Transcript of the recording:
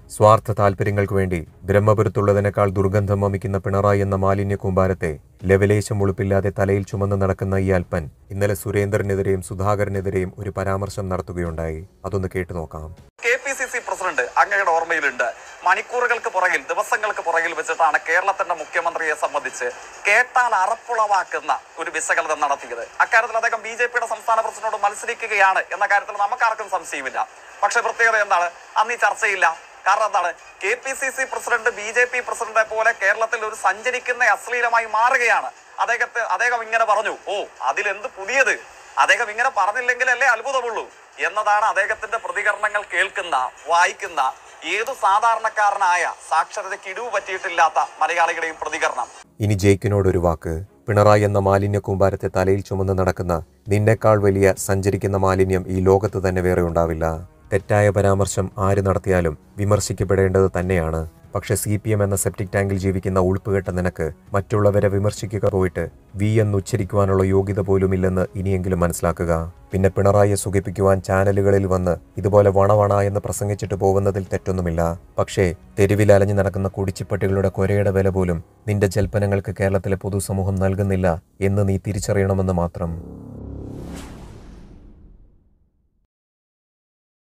സ്വാർത്ഥ താൽപര്യങ്ങൾക്ക് വേണ്ടി ബ്രഹ്മപുരത്തുള്ളതിനേക്കാൾ ദുർഗന്ധം വമിക്കുന്ന പിണറായി എന്ന മാലിന്യ കൂമ്പാരത്തെ ലെവലേശം ഉളുപ്പില്ലാതെ തലയിൽ ചുമന്ന് നടക്കുന്ന ഈ അൽപ്പൻ ഇന്നലെ സുരേന്ദ്രനെതിരെയും സുധാകരനെതിരെയും ഒരു പരാമർശം നടത്തുകയുണ്ടായി അതൊന്ന് കേട്ടു നോക്കാം K P C C president അങ്ങയുടെ ഓർമ്മയിലുണ്ട് മണിക്കൂറുകൾക്ക് പുറകിൽ ദിവസങ്ങൾക്ക് പുറകിൽ വെച്ചിട്ടാണ് കേരളത്തിന്റെ മുഖ്യമന്ത്രിയെ സംബന്ധിച്ച് കേട്ടാൽ അറപ്പുളവാക്കുന്ന ഒരു വിശകലനം നടത്തിയത് അക്കാര്യത്തിൽ അദ്ദേഹം ബി ജെ പിയുടെ സംസ്ഥാന പ്രസിഡന്റോട് മത്സരിക്കുകയാണ് എന്ന കാര്യത്തിൽ നമുക്കാർക്കും സംശയമില്ല പക്ഷെ പ്രത്യേകത എന്താണ് അന്ന് ഈ ചർച്ചയില്ല കാരണം എന്താണ് K P C C president B J P പ്രസിഡന്റെ പോലെ കേരളത്തിൽ ഒരു സഞ്ചരിക്കുന്ന അശ്ലീലമായി മാറുകയാണ് അദ്ദേഹത്തെ അദ്ദേഹം ഇങ്ങനെ പറഞ്ഞു ഓ അതിലെന്ത് പുതിയത് അദ്ദേഹം ഇങ്ങനെ പറഞ്ഞില്ലെങ്കിലല്ലേ അത്ഭുതമുള്ളൂ എന്നതാണ് അദ്ദേഹത്തിന്റെ പ്രതികരണങ്ങൾ കേൾക്കുന്ന വായിക്കുന്ന ഏതു സാധാരണക്കാരനായ സാക്ഷരതയ്ക്ക് ഇടിവ് പറ്റിയിട്ടില്ലാത്ത മലയാളികളുടെയും പ്രതികരണം ഇനി ജയിക്കിനോടൊരു വാക്ക് പിണറായി എന്ന മാലിന്യ കൂമ്പാരത്തെ തലയിൽ ചുമന്ന് നടക്കുന്ന നിന്നേക്കാൾ വലിയ സഞ്ചരിക്കുന്ന മാലിന്യം ഈ ലോകത്ത് തന്നെ വേറെ ഉണ്ടാവില്ല തെറ്റായ പരാമർശം ആര് നടത്തിയാലും വിമർശിക്കപ്പെടേണ്ടത് തന്നെയാണ് പക്ഷെ സി പി എം എന്ന സെപ്റ്റിക് ടാങ്കിൽ ജീവിക്കുന്ന ഉൾപ്പുകെട്ട നിനക്ക് മറ്റുള്ളവരെ വിമർശിക്കുക പോയിട്ട് വി എന്ന് ഉച്ചരിക്കുവാനുള്ള യോഗ്യത പോലുമില്ലെന്ന് ഇനിയെങ്കിലും മനസ്സിലാക്കുക പിന്നെ പിണറായിയെ സുഖിപ്പിക്കുവാൻ ചാനലുകളിൽ വന്ന് ഇതുപോലെ വണവണ എന്ന് പ്രസംഗിച്ചിട്ട് പോകുന്നതിൽ തെറ്റൊന്നുമില്ല പക്ഷേ തെരുവിൽ അലഞ്ഞു നടക്കുന്ന കുടിച്ചിപ്പട്ടികളുടെ കൊരയുടെ വില പോലും നിന്റെ ജൽപ്പനങ്ങൾക്ക് കേരളത്തിലെ പൊതുസമൂഹം നൽകുന്നില്ല എന്ന് നീ തിരിച്ചറിയണമെന്ന് മാത്രം